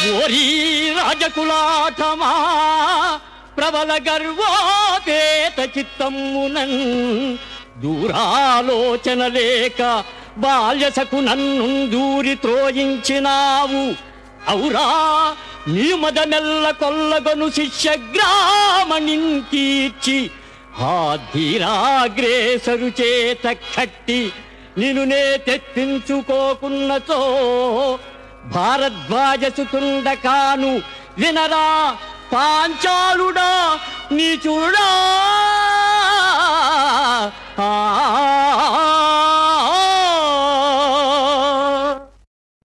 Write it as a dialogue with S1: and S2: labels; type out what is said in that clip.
S1: ఓరీ రాజకులాటమా ప్రబల గర్వోపేత చిత్తమ్మునన్ దూరాలోచన లేక బాల్యసకు నన్ను దూరి త్రోయించినావు ఔరా నీ మదమెల్ల కొల్లగొను శిష్యగ్రామణింకీర్చి ఆ ధీరాగ్రేసరు చేత కట్టి నిన్ను నే తెప్పించుకోకున్నచో భారద్వాజసుతుండ కాను వినరా పాంచాలుడా నీచుడా ఆ